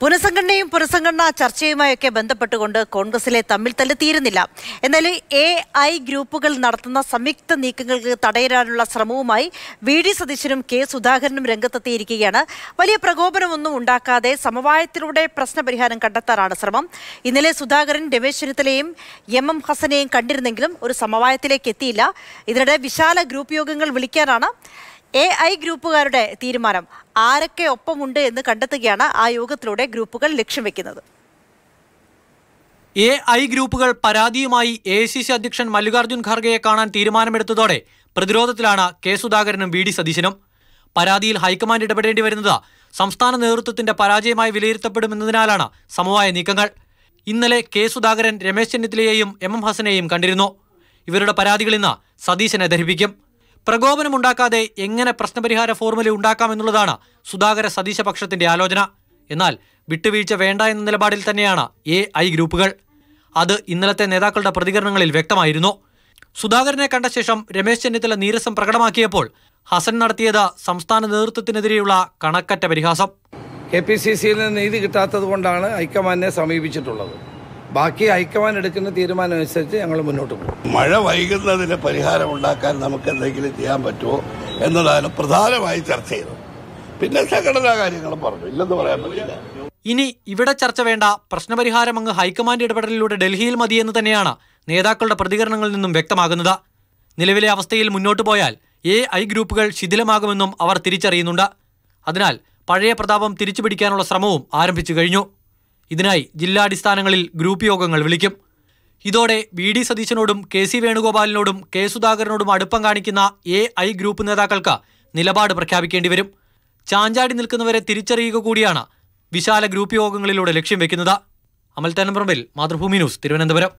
പുനഃസംഘടനയും പുനഃസംഘടനാ ചർച്ചയുമായൊക്കെ ബന്ധപ്പെട്ടുകൊണ്ട് കോൺഗ്രസിലെ തമ്മിൽ തല്ല് തീരുന്നില്ല എന്നാൽ എ ഐ ഗ്രൂപ്പുകൾ നടത്തുന്ന സംയുക്ത നീക്കങ്ങൾക്ക് തടയിടാനുള്ള ശ്രമവുമായി വി ഡി സതീശനും കെ സുധാകരനും രംഗത്തെത്തിയിരിക്കുകയാണ് വലിയ പ്രകോപനമൊന്നും ഉണ്ടാക്കാതെ സമവായത്തിലൂടെ പ്രശ്നപരിഹാരം കണ്ടെത്താനാണ് ശ്രമം ഇന്നലെ സുധാകരൻ രമേശ് ചെന്നിത്തലയും എം എം ഹസനെയും കണ്ടിരുന്നെങ്കിലും ഒരു സമവായത്തിലേക്ക് എത്തിയില്ല ഇതിനിടെ വിശാല ഗ്രൂപ്പ് യോഗങ്ങൾ വിളിക്കാനാണ് എ ഐ ഗ്രൂപ്പുകാരുടെ തീരുമാനം ആരൊക്കെ ഒപ്പമുണ്ട് എന്ന് കണ്ടെത്തുകയാണ് ആ യോഗത്തിലൂടെ ഗ്രൂപ്പുകൾ ലക്ഷ്യം വെക്കുന്നത് എ ഐ ഗ്രൂപ്പുകൾ പരാതിയുമായി എ സി സി അധ്യക്ഷൻ മല്ലികാർജ്ജുൻ ഖാർഗെയെ കാണാൻ തീരുമാനമെടുത്തതോടെ പ്രതിരോധത്തിലാണ് കെ സുധാകരനും വി ഡി സതീശനും പരാതിയിൽ ഹൈക്കമാൻഡ് ഇടപെടേണ്ടി വരുന്നത് സംസ്ഥാന നേതൃത്വത്തിന്റെ പരാജയമായി വിലയിരുത്തപ്പെടുമെന്നതിനാലാണ് സമവായ നീക്കങ്ങൾ ഇന്നലെ കെ സുധാകരൻ രമേശ് ചെന്നിത്തലയെയും എം എം ഹസനെയും കണ്ടിരുന്നു ഇവരുടെ പരാതികൾ ഇന്ന് സതീശനെ ധരിപ്പിക്കും പ്രകോപനമുണ്ടാക്കാതെ എങ്ങനെ പ്രശ്നപരിഹാര ഫോർമുല ഉണ്ടാക്കാമെന്നുള്ളതാണ് സുധാകര സതീശ പക്ഷത്തിന്റെ ആലോചന എന്നാൽ വിട്ടുവീഴ്ച വേണ്ട എന്ന നിലപാടിൽ തന്നെയാണ് എ ഐ ഗ്രൂപ്പുകൾ അത് ഇന്നലത്തെ നേതാക്കളുടെ പ്രതികരണങ്ങളിൽ വ്യക്തമായിരുന്നു സുധാകരനെ കണ്ട ശേഷം രമേശ് ചെന്നിത്തല നീരസം പ്രകടമാക്കിയപ്പോൾ ഹസൻ നടത്തിയത് സംസ്ഥാന നേതൃത്വത്തിനെതിരെയുള്ള കണക്കറ്റ പരിഹാസം കെ പി സി സിയിൽ നിന്ന് നീതി കിട്ടാത്തത് കൊണ്ടാണ് ഹൈക്കമാൻഡിനെ സമീപിച്ചിട്ടുള്ളത് ബാക്കി ഹൈക്കമാൻഡ് എടുക്കുന്ന തീരുമാനം അനുസരിച്ച് ഞങ്ങൾ മുന്നോട്ട് പോകും മഴ വൈകുന്നതിന് പരിഹാരം ഉണ്ടാക്കാൻ നമുക്ക് എന്തെങ്കിലും ചെയ്യാൻ പറ്റുമോ എന്നതാണ് പ്രധാനമായി ചർച്ച ചെയ്തത് പിന്നെ സംഘടനാ കാര്യങ്ങളും പറഞ്ഞു ഇല്ലെന്ന് പറയാൻ പറ്റില്ല ഇനി ഇവിടെ ചർച്ച വേണ്ട പ്രശ്നപരിഹാരം അങ്ങ് ഹൈക്കമാൻഡ് ഇടപെടലിലൂടെ ഡൽഹിയിൽ മതിയെന്ന് തന്നെയാണ് നേതാക്കളുടെ പ്രതികരണങ്ങളിൽ നിന്നും വ്യക്തമാകുന്നത് നിലവിലെ അവസ്ഥയിൽ മുന്നോട്ടു പോയാൽ എ ഐ ഗ്രൂപ്പുകൾ ശിഥിലമാകുമെന്നും അവർ തിരിച്ചറിയുന്നുണ്ട് അതിനാൽ പഴയ പ്രതാപം തിരിച്ചുപിടിക്കാനുള്ള ശ്രമവും ആരംഭിച്ചു കഴിഞ്ഞു ഇതിനായി ജില്ലാടിസ്ഥാനങ്ങളിൽ ഗ്രൂപ്പ് യോഗങ്ങൾ വിളിക്കും ഇതോടെ വി ഡി സതീശനോടും കെ സി വേണുഗോപാലിനോടും കെ സുധാകരനോടും അടുപ്പം കാണിക്കുന്ന എ ഐ ഗ്രൂപ്പ് നേതാക്കൾക്ക് നിലപാട് പ്രഖ്യാപിക്കേണ്ടി വരും ചാഞ്ചാടി നിൽക്കുന്നവരെ തിരിച്ചറിയുക കൂടിയാണ് വിശാല ഗ്രൂപ്പ് യോഗങ്ങളിലൂടെ ലക്ഷ്യം വെക്കുന്നത് അമൽ തനമ്പറമ്പിൽ മാതൃഭൂമി ന്യൂസ് തിരുവനന്തപുരം